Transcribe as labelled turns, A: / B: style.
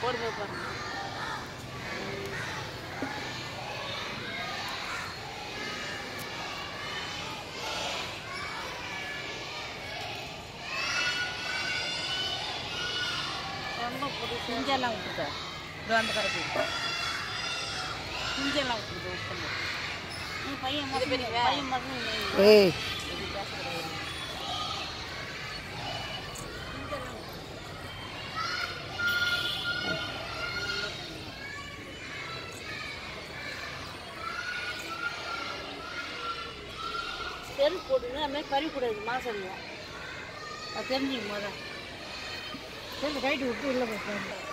A: போடு போய் பாருங்க ரொம்ப புதுசு
B: இஞ்செல்லாம் விட்டுருக்கா இதோ அந்த கரைக்கு இஞ்செல்லாம் விட்டுருக்கு உப்பு
A: நீ பையன் மட்டும் பையன் மட்டும் நீ
C: ஏய்
B: இது பேசக்கூடாது
A: செருப்பு போட்டுன்னு அது மாதிரி கறி கூடாது மாசம் அது தெரிஞ்சுக்கும் போது
C: சரி ரைட்டு விட்டு உள்ள போய்